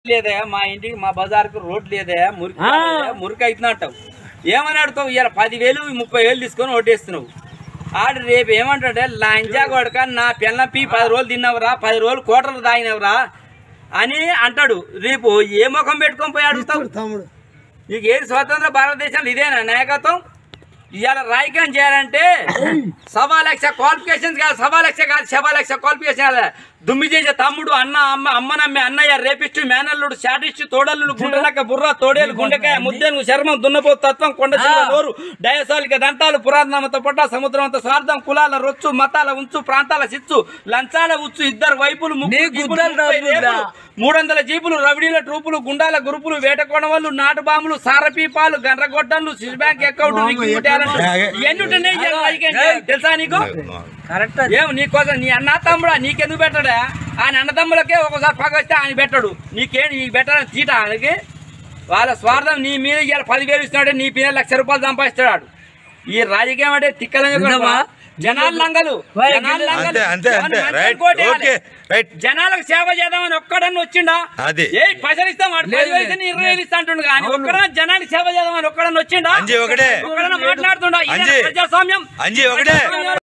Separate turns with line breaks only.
లేదే మా ఇంటికి మా బజార్కు రోడ్ లేదే మురికి
ఆ.
లేదే, మురికి అవుతున్నా అంటావు ఏమని అడుగుతావు ఇవాళ పదివేలు ముప్పై వేలు తీసుకొని ఓటేస్తున్నావు ఆడు రేపు ఏమంటాడే లంచా కొడక నా పిల్లం పీ పది రోజులు తిన్నావురా పది రోజులు కోటలు తాగినవురా అని అంటాడు రేపు ఏ ముఖం పెట్టుకొని పోయి అడుగుతావు
తమ్ముడు
నీకు ఏది స్వతంత్ర భారతదేశంలో ఇదేనా నాయకత్వం ఇవాళ రాజకీయం చేయాలంటే సవా లక్ష క్వాలిఫికేషన్స్ కాదు సవా లక్ష కాదు సవా లక్ష క్వాలిఫికేషన్ కాదు దుమ్మి చేసే తమ్ముడు అన్న అమ్మ అమ్మనమ్మే అన్నయ్య రేపిస్టు మేనల్లుడు శాటిస్టు తోడల్లుడు గుండెలక బుర్ర తోడేలు గుండెకాయ ముద్దెను చర్మం దున్నపో తత్వం కొండ చిలువ నోరు డయసాలిక దంతాలు పురాతనమత పొట్ట సముద్రం అంత స్వార్థం కులాల రొచ్చు మతాల ఉంచు ప్రాంతాల సిచ్చు లంచాల ఉచ్చు ఇద్దరు వైపులు ముగ్గురు
నీ
జీపులు,
గుద్దలు
ముప్పై
డబ్బులా?
రేపులు, మూడు వందల జీపులు రవిడీల ట్రూపులు గుండాల గ్రూపులు వేటకొడవలు నాటు బాంబులు సారపీపాలు గండ్రగొడ్డలు Swiss bank account recruit talent ఇవన్నీ ఉంటున్నాయి ఈ రాజకీయం చేయాలి. తెలుసా నీకు
కరెక్ట్
ఏం నీకోసం నీ అన్న తమ్ముడా నీకెందుకు పెట్టడా ఆయన అన్నదమ్ములకే ఒకసారి పగ వస్తే ఆయన పెట్టడు నీకేం నీకు పెట్టాలని తీట ఆయనకి వాళ్ళ స్వార్థం నీ మీద ఇవాళ పదివేలు ఇస్తున్నాడు నీ మీద లక్ష రూపాయలు సంపాదిస్తాడు ఈ రాజకీయం అంటే తిక్కలంగా
నిజమా?
జనాలు లంగలు
వై,
జనాలు లంగలు.
అంతే, అంతే, అంతే.
జనాలు
రైట్,
కోటేయాలి.
Okay, right.
జనాలకు సేవ చేద్దామని ఒక్కడన్నా వచ్చిండా
అది.
ఏ పైసలు ఇస్తాం వాడు
లేదు,
పది వయసు ఇరవై వేలు ఇస్తా అంటుండు కానీ ఒక్కడన్నా జనానికి సేవ చేద్దామని ఒక్కడన్నా వచ్చిండా
అంజీ ఒకటే.
ఒక్కడన్నా మాట్లాడుతుండా ఇదేనా
అంజీ.
ప్రజాస్వామ్యం
అంజీ ఒకటే.
ప్రజాస్వామ్యం.